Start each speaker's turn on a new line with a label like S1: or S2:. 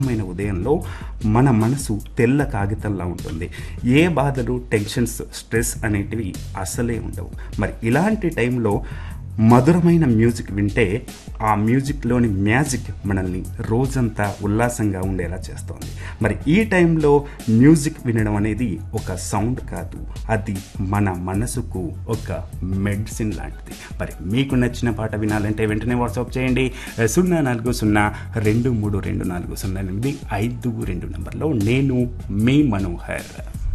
S1: మైన ఉదయంలో మన మనసు తెల్ల కాగితంలా ఉంటుంది ఏ బాధలు టెన్షన్స్ స్ట్రెస్ అనేటివి అసలే ఉండవు మరి ఇలాంటి టైంలో మధురమైన మ్యూజిక్ వింటే ఆ మ్యూజిక్లోని మ్యాజిక్ మనల్ని రోజంతా ఉల్లాసంగా ఉండేలా చేస్తుంది మరి ఈ టైంలో మ్యూజిక్ వినడం అనేది ఒక సౌండ్ కాదు అది మన మనసుకు ఒక మెడిసిన్ లాంటిది మరి మీకు నచ్చిన పాట వినాలంటే వెంటనే వాట్సాప్ చేయండి సున్నా నాలుగు సున్నా రెండు మూడు రెండు నాలుగు సున్నా ఎనిమిది ఐదు రెండు నెంబర్లో నేను మీ మనోహర్